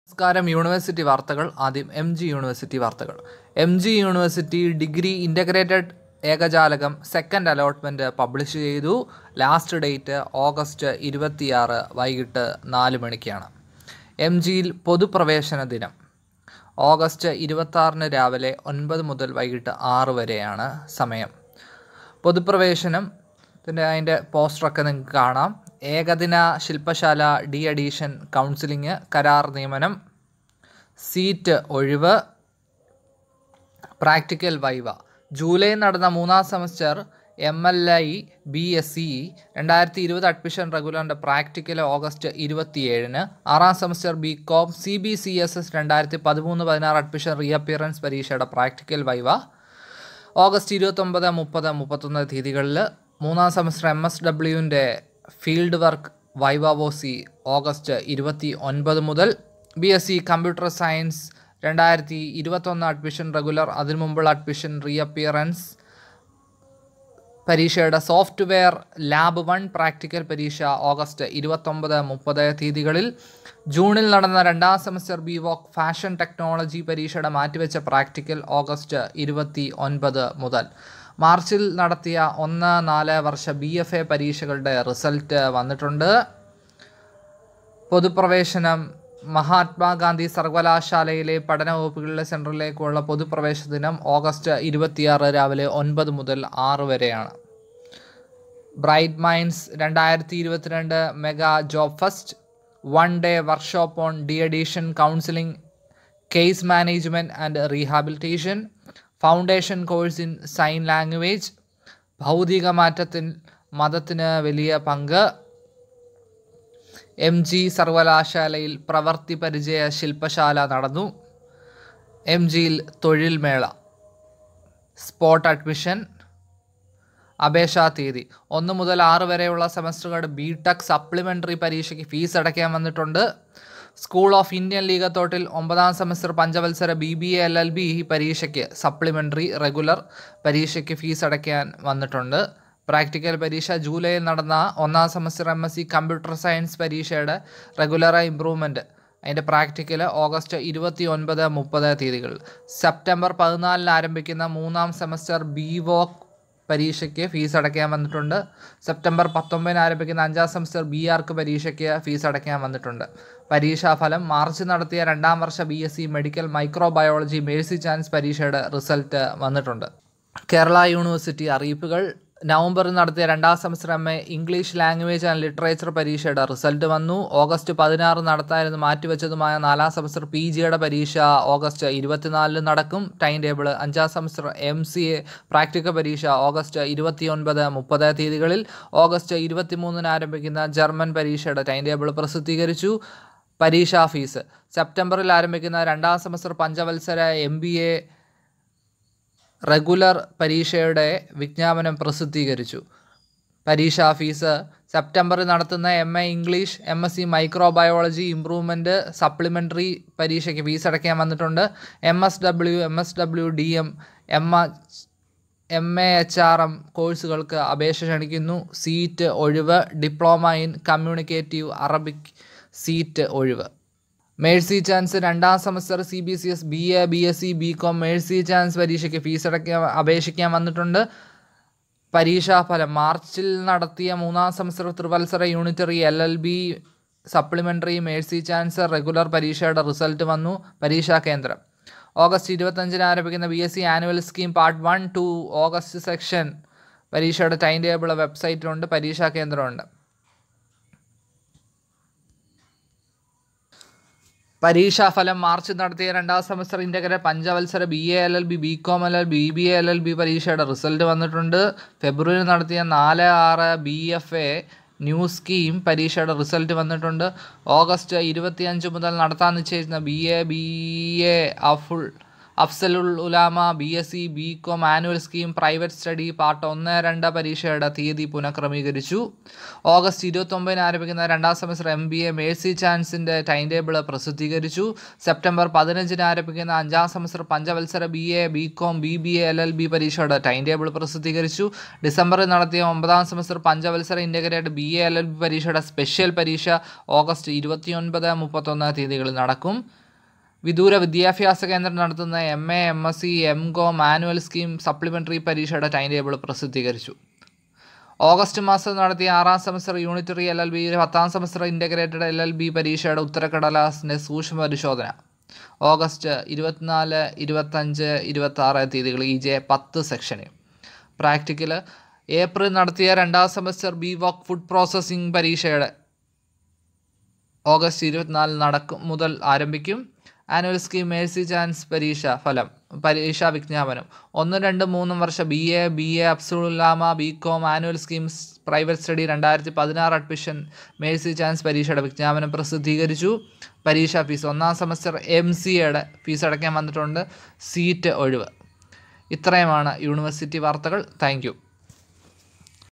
നമസ്കാരം യൂണിവേഴ്സിറ്റി വാർത്തകൾ ആദ്യം എം ജി യൂണിവേഴ്സിറ്റി വാർത്തകൾ M G university degree integrated ഏകജാലകം സെക്കൻഡ് അലോട്ട്മെൻറ്റ് പബ്ലിഷ് ചെയ്തു ലാസ്റ്റ് ഡേറ്റ് ഓഗസ്റ്റ് ഇരുപത്തിയാറ് വൈകിട്ട് നാല് മണിക്കാണ് എം ജിയിൽ പൊതുപ്രവേശന ദിനം ഓഗസ്റ്റ് ഇരുപത്താറിന് രാവിലെ ഒൻപത് മുതൽ വൈകിട്ട് ആറ് വരെയാണ് സമയം പൊതുപ്രവേശനം പിന്നെ അതിൻ്റെ പോസ്റ്ററൊക്കെ നിങ്ങൾക്ക് കാണാം ഏകദിന ശില്പശാല ഡി അഡീഷൻ കൗൺസിലിംഗ് കരാർ നിയമനം സീറ്റ് ഒഴിവ് പ്രാക്ടിക്കൽ വൈവ ജൂലൈ നടന്ന മൂന്നാം semester M L I B S C രണ്ടായിരത്തി ഇരുപത് അഡ്മിഷൻ റെഗുലറിൻ്റെ പ്രാക്ടിക്കൽ ഓഗസ്റ്റ് ഇരുപത്തിയേഴിന് ആറാം semester B com C B C S S രണ്ടായിരത്തി പതിമൂന്ന് പതിനാറ് അഡ്മിഷൻ റീഅപ്പിയറൻസ് പരീക്ഷയുടെ പ്രാക്ടിക്കൽ വൈവ ഓഗസ്റ്റ് ഇരുപത്തൊമ്പത് മുപ്പത് മുപ്പത്തൊന്ന് തീയതികളിൽ മൂന്നാം സെമസ്റ്റർ എം എസ് ഡബ്ല്യുവിൻ്റെ ഫീൽഡ് വർക്ക് വൈവാവോസി ഓഗസ്റ്റ് ഇരുപത്തി ഒൻപത് മുതൽ B S C computer science രണ്ടായിരത്തി ഇരുപത്തൊന്ന് അഡ്മിഷൻ റെഗുലർ അതിനു മുമ്പുള്ള അഡ്മിഷൻ റീഅപ്പിയറൻസ് പരീക്ഷയുടെ സോഫ്റ്റ്വെയർ ലാബ് വൺ പ്രാക്ടിക്കൽ പരീക്ഷ ഓഗസ്റ്റ് ഇരുപത്തൊമ്പത് മുപ്പത് തീയതികളിൽ ജൂണിൽ നടന്ന രണ്ടാം semester B voc fashion technology പരീക്ഷയുടെ മാറ്റിവെച്ച പ്രാക്ടിക്കൽ ഓഗസ്റ്റ് ഇരുപത്തി ഒൻപത് മുതൽ മാർച്ചിൽ നടത്തിയ ഒന്ന് നാല് വർഷ ബി എഫ് എ പരീക്ഷകളുടെ റിസൾട്ട് വന്നിട്ടുണ്ട് പൊതുപ്രവേശനം മഹാത്മാഗാന്ധി സർവകലാശാലയിലെ പഠന വകുപ്പുകളിലെ സെൻറ്ററിലേക്കുള്ള പൊതുപ്രവേശന ദിനം ഓഗസ്റ്റ് ഇരുപത്തിയാറ് രാവിലെ ഒൻപത് മുതൽ ആറ് വരെയാണ് ബ്രൈറ്റ് മൈൻഡ്സ് രണ്ടായിരത്തി ഇരുപത്തിരണ്ട് mega job first one day workshop on the addiction counselling case management and rehabilitation foundation course in sign language ഭൗതിക മാറ്റത്തിൽ മതത്തിന് വലിയ പങ്ക് എം ജി സർവകലാശാലയിൽ പ്രവൃത്തി പരിചയ ശില്പശാല നടന്നു എം ജിയിൽ തൊഴിൽ മേള സ്പോട്ട് അഡ്മിഷൻ അപേക്ഷാ തീയതി ഒന്ന് മുതൽ ആറ് വരെയുള്ള സെമസ്റ്ററുകളുടെ ബി ടെക് സപ്ലിമെൻ്ററി പരീക്ഷയ്ക്ക് ഫീസ് അടയ്ക്കാൻ വന്നിട്ടുണ്ട് സ്കൂൾ ഓഫ് ഇന്ത്യൻ ലീഗത്തോട്ടിൽ ഒമ്പതാം സെമസ്റ്റർ പഞ്ചവത്സര B B A L L B പരീക്ഷയ്ക്ക് സപ്ലിമെൻ്ററി റെഗുലർ പരീക്ഷയ്ക്ക് ഫീസ് അടയ്ക്കാൻ വന്നിട്ടുണ്ട് പ്രാക്ടിക്കൽ പരീക്ഷ ജൂലൈയിൽ നടന്ന ഒന്നാം semester M S C computer science പരീക്ഷയുടെ റെഗുലർ ഇമ്പ്രൂവ്മെൻറ്റ് അതിൻ്റെ പ്രാക്ടിക്കൽ ഓഗസ്റ്റ് ഇരുപത്തി ഒൻപത് മുപ്പത് തീയതികൾ സെപ്റ്റംബർ പതിനാലിന് ആരംഭിക്കുന്ന മൂന്നാം സെമസ്റ്റർ ബി വോക്ക് പരീക്ഷയ്ക്ക് ഫീസ് അടയ്ക്കാൻ വന്നിട്ടുണ്ട് സെപ്റ്റംബർ പത്തൊമ്പതിന് ആരംഭിക്കുന്ന അഞ്ചാം സെമസ്റ്റർ ബി ആർക്ക് പരീക്ഷയ്ക്ക് ഫീസ് അടയ്ക്കാൻ വന്നിട്ടുണ്ട് പരീക്ഷാഫലം മാർച്ച് നടത്തിയ രണ്ടാം വർഷ B S C medical microbiology mercy chance പരീക്ഷയുടെ റിസൾട്ട് വന്നിട്ടുണ്ട് കേരള യൂണിവേഴ്സിറ്റി അറിയിപ്പുകൾ നവംബറിൽ നടത്തിയ രണ്ടാം semester M A English language and literature പരീക്ഷയുടെ റിസൾട്ട് വന്നു ഓഗസ്റ്റ് പതിനാറ് നടത്തായിരുന്നു മാറ്റിവെച്ചതുമായ നാലാം സെമസ്റ്റർ പി ജിയുടെ പരീക്ഷ ഓഗസ്റ്റ് ഇരുപത്തിനാലിന് നടക്കും ടൈം ടേബിൾ അഞ്ചാം semester M C A practical പരീക്ഷ ഓഗസ്റ്റ് ഇരുപത്തിയൊൻപത് മുപ്പത് തീയതികളിൽ ഓഗസ്റ്റ് ഇരുപത്തിമൂന്നിന് ആരംഭിക്കുന്ന ജർമ്മൻ പരീക്ഷയുടെ ടൈം ടേബിൾ പ്രസിദ്ധീകരിച്ചു പരീക്ഷാ ഫീസ് സെപ്റ്റംബറിൽ ആരംഭിക്കുന്ന രണ്ടാം സെമസ്റ്റർ പഞ്ചവത്സര എം ബി എ റെഗുലർ പരീക്ഷയുടെ വിജ്ഞാപനം പ്രസിദ്ധീകരിച്ചു പരീക്ഷാ ഫീസ് സെപ്റ്റംബറിൽ നടത്തുന്ന M A English M S C microbiology improvement supplementary പരീക്ഷയ്ക്ക് ഫീസ് അടയ്ക്കാൻ വന്നിട്ടുണ്ട് M S W M S W D M M M A H R M കോഴ്സുകൾക്ക് അപേക്ഷ ക്ഷണിക്കുന്നു സീറ്റ് ഒഴിവ് diploma in communicative Arabic seat ഒഴിവ് മേഴ്സി ചാൻസ് രണ്ടാം semester C B C S B A B S C B com mercy chance പരീക്ഷയ്ക്ക് fees അടയ്ക്കാൻ അപേക്ഷിക്കാൻ വന്നിട്ടുണ്ട് പരീക്ഷാഫലം മാർച്ചിൽ നടത്തിയ മൂന്നാം semester ത്രിവത്സര unitary L L B supplementary mercy chance regular പരീക്ഷയുടെ റിസൾട്ട് വന്നു പരീക്ഷാ കേന്ദ്രം ഓഗസ്റ്റ് ഇരുപത്തഞ്ചിന് ആരംഭിക്കുന്ന B S C annual scheme part one two August section പരീക്ഷയുടെ ടൈം ടേബിൾ വെബ്സൈറ്റിലുണ്ട് പരീക്ഷാ കേന്ദ്രമുണ്ട് പരീക്ഷാഫലം മാർച്ച് നടത്തിയ രണ്ടാം സെമസ്റ്റർ ഇൻ്റഗ്രൽ പഞ്ചവത്സര B A L L B B com L L B B A L L B പരീക്ഷയുടെ റിസൾട്ട് വന്നിട്ടുണ്ട് ഫെബ്രുവരി നടത്തിയ നാല് ആറ് B F A new scheme പരീക്ഷയുടെ റിസൾട്ട് വന്നിട്ടുണ്ട് ഓഗസ്റ്റ് ഇരുപത്തിയഞ്ച് മുതൽ നടത്താൻ നിശ്ചയിച്ചിരുന്ന ബി എ ബി എ ഫുൾ അഫ്സലുൽ ഉലാമ B S C B com annual scheme private study part ഒന്ന് രണ്ട് പരീക്ഷയുടെ തീയതി പുനഃക്രമീകരിച്ചു ഓഗസ്റ്റ് ഇരുപത്തൊമ്പതിന് ആരംഭിക്കുന്ന രണ്ടാം semester M B A mercy ചാൻസിൻ്റെ ടൈം ടേബിൾ പ്രസിദ്ധീകരിച്ചു സെപ്റ്റംബർ പതിനഞ്ചിന് ആരംഭിക്കുന്ന അഞ്ചാം സെമസ്റ്റർ പഞ്ചവത്സര B A B com B B A L L B പരീക്ഷയുടെ ടൈം ടേബിൾ പ്രസിദ്ധീകരിച്ചു ഡിസംബറിൽ നടത്തിയ ഒമ്പതാം സെമസ്റ്റർ പഞ്ചവത്സര integrated B A L L B പരീക്ഷയുടെ സ്പെഷ്യൽ പരീക്ഷ ഓഗസ്റ്റ് ഇരുപത്തിയൊൻപത് മുപ്പത്തൊന്ന് തീയതികളിൽ നടക്കും വിദൂര വിദ്യാഭ്യാസ കേന്ദ്രം നടത്തുന്ന M A M S C M com annual scheme supplementary പരീക്ഷയുടെ ടൈം ടേബിൾ പ്രസിദ്ധീകരിച്ചു ഓഗസ്റ്റ് മാസം നടത്തിയ ആറാം semester unitary L L B പത്താം semester integrated L L B പരീക്ഷയുടെ ഉത്തരക്കടലാസിൻ്റെ സൂക്ഷ്മ പരിശോധന ഓഗസ്റ്റ് ഇരുപത്തിനാല് ഇരുപത്തഞ്ച് ഇരുപത്താറ് തീയതികൾ ഇ ജെ പത്ത് സെക്ഷന് പ്രാക്ടിക്കൽ ഏപ്രിൽ നടത്തിയ രണ്ടാം semester B voc food processing പരീക്ഷയുടെ ഓഗസ്റ്റ് ഇരുപത്തിനാലിൽ നടക്കും മുതൽ ആരംഭിക്കും ആനുവൽ സ്കീം മേഴ്സി ചാൻസ് പരീക്ഷ ഫലം പരീക്ഷാ വിജ്ഞാപനം ഒന്ന് രണ്ട് മൂന്നും വർഷം ബി എ ബി എ അബ്സുലാമ B com annual schemes private study രണ്ടായിരത്തി പതിനാറ് അഡ്മിഷൻ മേഴ്സി ചാൻസ് പരീക്ഷയുടെ വിജ്ഞാപനം പ്രസിദ്ധീകരിച്ചു പരീക്ഷാ ഫീസ് ഒന്നാം സെമസ്റ്റർ എം സി എയുടെ ഫീസ് അടയ്ക്കാൻ വന്നിട്ടുണ്ട് സീറ്റ് ഒഴിവ് ഇത്രയുമാണ് യൂണിവേഴ്സിറ്റി വാർത്തകൾ താങ്ക്